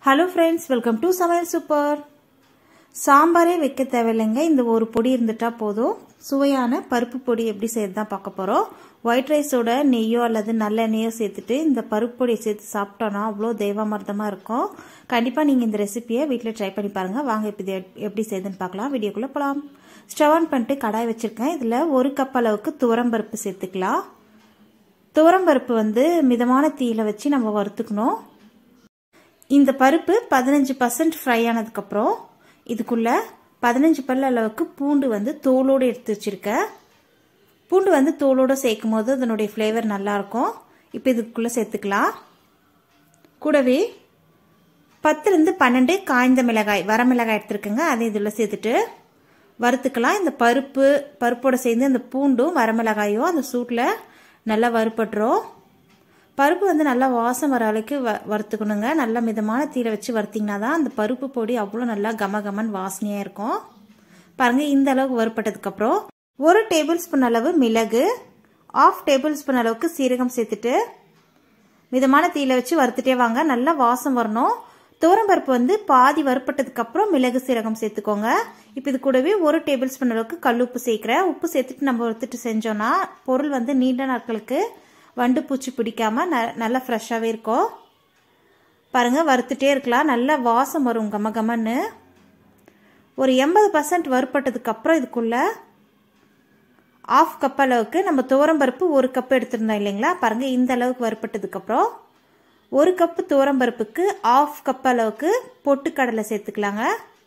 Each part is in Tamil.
ஹலோ ஃப்ரெண்ட்ஸ் வெல்கம் டு சமையல் சூப்பர் சாம்பாரே வைக்க தேவையில்லைங்க இந்த ஒரு பொடி இருந்துட்டா போதும் சுவையான பருப்பு பொடி எப்படி செய்யறது தான் பார்க்க போகிறோம் ஒயிட் ரைஸோட நெய்யோ அல்லது நல்லெண்ணெயோ சேர்த்துட்டு இந்த பருப்பு பொடியை சேர்த்து சாப்பிட்டோன்னா அவ்வளோ தெய்வமர்தமாக இருக்கும் கண்டிப்பாக நீங்கள் இந்த ரெசிபியை வீட்டில் ட்ரை பண்ணி பாருங்கள் வாங்க இப்போ இது எப்படி செய்யுதுன்னு பார்க்கலாம் வீடியோக்குள்ளே போகலாம் ஸ்டவ் ஆன் பண்ணிட்டு கடாய் வச்சுருக்கேன் இதில் ஒரு கப் அளவுக்கு துவரம்பருப்பு சேர்த்துக்கலாம் துவரம்பருப்பு வந்து மிதமான தீயில வச்சு நம்ம வறுத்துக்கணும் இந்த பருப்பு பதினஞ்சு பர்சன்ட் ஃப்ரை ஆனதுக்கப்புறம் இதுக்குள்ள பதினஞ்சு பல்ல அளவுக்கு பூண்டு வந்து தோலோடு எடுத்து வச்சிருக்கேன் பூண்டு வந்து தோலோடு சேர்க்கும் போது அதனுடைய ஃப்ளேவர் நல்லாயிருக்கும் இப்போ இதுக்குள்ளே சேர்த்துக்கலாம் கூடவே பத்துலேருந்து பன்னெண்டு காய்ந்த மிளகாய் வரமிளகாய் எடுத்துருக்குங்க அதை இதில் சேர்த்துட்டு வறுத்துக்கலாம் இந்த பருப்பு பருப்போடு சேர்ந்து அந்த பூண்டும் வரமிளகாயும் அந்த சூட்டில் நல்லா வறுப்பட்டுரும் பருப்பு வந்து நல்லா வாசம் வர அளவுக்கு வ வறுத்துக்கணுங்க நல்லா மிதமான தீரை வச்சு வறுத்திங்கன்னா தான் அந்த பருப்பு பொடி அவ்வளோ நல்லா கம கமன் வாசனையாக இருக்கும் பாருங்கள் இந்த அளவுக்கு வறுப்பட்டதுக்கப்புறம் ஒரு டேபிள் ஸ்பூன் அளவு மிளகு ஆஃப் டேபிள் ஸ்பூன் அளவுக்கு சீரகம் சேர்த்துட்டு மிதமான தீயில வச்சு வறுத்துட்டே வாங்க நல்லா வாசம் வரணும் பருப்பு வந்து பாதி வறுப்பட்டதுக்கு அப்புறம் மிளகு சீரகம் சேர்த்துக்கோங்க இப்போ இது கூடவே ஒரு டேபிள் ஸ்பூன் அளவுக்கு கல் உப்பு சேர்க்குறேன் உப்பு சேர்த்துட்டு நம்ம வறுத்துட்டு செஞ்சோன்னா பொருள் வந்து நீண்ட நாட்களுக்கு வண்டு பூச்சி பிடிக்காம ந நல்லா ஃப்ரெஷ்ஷாகவே இருக்கும் பாருங்கள் வறுத்துட்டே இருக்கலாம் நல்லா வாசம் வரும் கம கமன்னு ஒரு எண்பது பர்சன்ட் வறுப்பட்டதுக்கு அப்புறம் இதுக்குள்ள ஆஃப் கப் அளவுக்கு நம்ம துவரம்பருப்பு ஒரு கப் எடுத்திருந்தோம் இல்லைங்களா பாருங்கள் இந்த அளவுக்கு வறுப்பட்டதுக்கப்புறம் ஒரு கப்பு துவரம்பருப்புக்கு ஆஃப் கப் அளவுக்கு பொட்டுக்கடலை சேர்த்துக்கலாங்க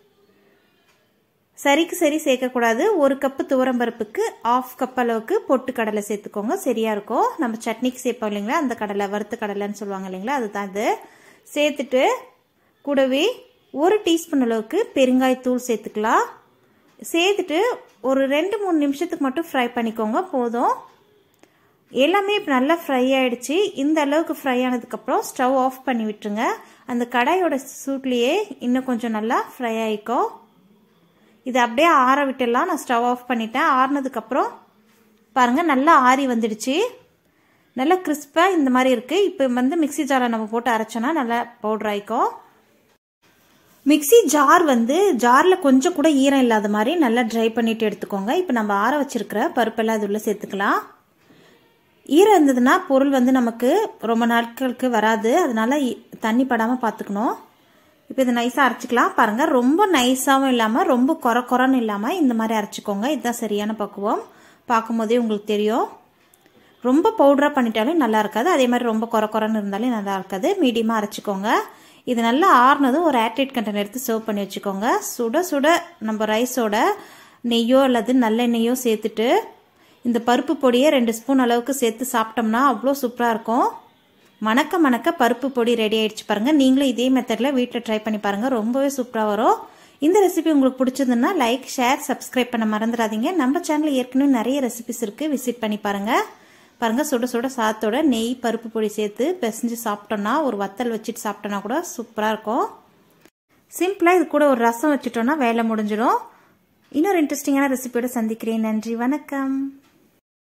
சரிக்கு சரி சேர்க்கக்கூடாது ஒரு கப்பு துவரம்பருப்புக்கு ஆஃப் கப் அளவுக்கு பொட்டு கடலை சேர்த்துக்கோங்க சரியா இருக்கும் நம்ம சட்னிக்கு சேர்ப்போம் இல்லைங்களா அந்த கடலை வறுத்த கடலைன்னு சொல்லுவாங்க இல்லைங்களா அதுதான் இது சேர்த்துட்டு கூடவே ஒரு டீஸ்பூன் அளவுக்கு பெருங்காயத்தூள் சேர்த்துக்கலாம் சேர்த்துட்டு ஒரு ரெண்டு மூணு நிமிஷத்துக்கு மட்டும் ஃப்ரை பண்ணிக்கோங்க போதும் எல்லாமே இப்போ நல்லா ஃப்ரை ஆகிடுச்சு இந்த அளவுக்கு ஃப்ரை ஆனதுக்கப்புறம் ஸ்டவ் ஆஃப் பண்ணி விட்டுருங்க அந்த கடாயோட சூட்லேயே இன்னும் கொஞ்சம் நல்லா ஃப்ரை ஆகிக்கும் இது அப்படியே ஆற விட்டுடலாம் நான் ஸ்டவ் ஆஃப் பண்ணிட்டேன் ஆறினதுக்கப்புறம் பாருங்கள் நல்லா ஆறி வந்துடுச்சு நல்லா கிறிஸ்பாக இந்த மாதிரி இருக்குது இப்போ வந்து மிக்சி ஜாரில் நம்ம போட்டு அரைச்சோன்னா நல்லா பவுடர் ஆகிக்கும் மிக்சி ஜார் வந்து ஜாரில் கொஞ்சம் கூட ஈரம் இல்லாத மாதிரி நல்லா ட்ரை பண்ணிட்டு எடுத்துக்கோங்க இப்போ நம்ம ஆற வச்சிருக்கிற பருப்பெல்லாம் இது உள்ள சேர்த்துக்கலாம் ஈரம் இருந்ததுன்னா பொருள் வந்து நமக்கு ரொம்ப நாட்களுக்கு வராது அதனால தண்ணி படாமல் பார்த்துக்கணும் இப்போ இதை நைஸாக அரைச்சிக்கலாம் பாருங்கள் ரொம்ப நைஸாகவும் இல்லாமல் ரொம்ப குறை குறைன்னு இல்லாமல் இந்த மாதிரி அரைச்சிக்கோங்க இதுதான் சரியான பக்குவம் பார்க்கும்போதே உங்களுக்கு தெரியும் ரொம்ப பவுடராக பண்ணிட்டாலும் நல்லா இருக்காது அதே மாதிரி ரொம்ப குறை குறைன்னு இருந்தாலும் நல்லா இருக்காது மீடியமாக அரைச்சிக்கோங்க இது நல்லா ஆறுனதும் ஒரு ஏர்டைட் கண்டெய்னர் எடுத்து சர்வ் பண்ணி வச்சுக்கோங்க சுட சுட நம்ம ரைஸோட நெய்யோ அல்லது நல்லெண்ணெய்யோ சேர்த்துட்டு இந்த பருப்பு பொடியை ரெண்டு ஸ்பூன் அளவுக்கு சேர்த்து சாப்பிட்டோம்னா அவ்வளோ சூப்பராக இருக்கும் மணக்க மணக்க பருப்பு பொடி ரெடி ஆயிடுச்சு பாருங்கள் நீங்களும் இதே மெத்தடில் வீட்டில் ட்ரை பண்ணி பாருங்கள் ரொம்பவே சூப்பராக வரும் இந்த ரெசிபி உங்களுக்கு பிடிச்சதுன்னா லைக் ஷேர் சப்ஸ்கிரைப் பண்ண மறந்துடாதீங்க நம்ம சேனலில் ஏற்கனவே நிறைய ரெசிபிஸ் இருக்குது விசிட் பண்ணி பாருங்கள் பாருங்கள் சுட சுட சாத்தோட நெய் பருப்பு பொடி சேர்த்து பிசைஞ்சு சாப்பிட்டோன்னா ஒரு வத்தல் வச்சுட்டு சாப்பிட்டோன்னா கூட சூப்பராக இருக்கும் சிம்பிளாக இது கூட ஒரு ரசம் வச்சுட்டோன்னா வேலை முடிஞ்சிடும் இன்னொரு இன்ட்ரெஸ்டிங்கான ரெசிபியோட சந்திக்கிறேன் நன்றி வணக்கம்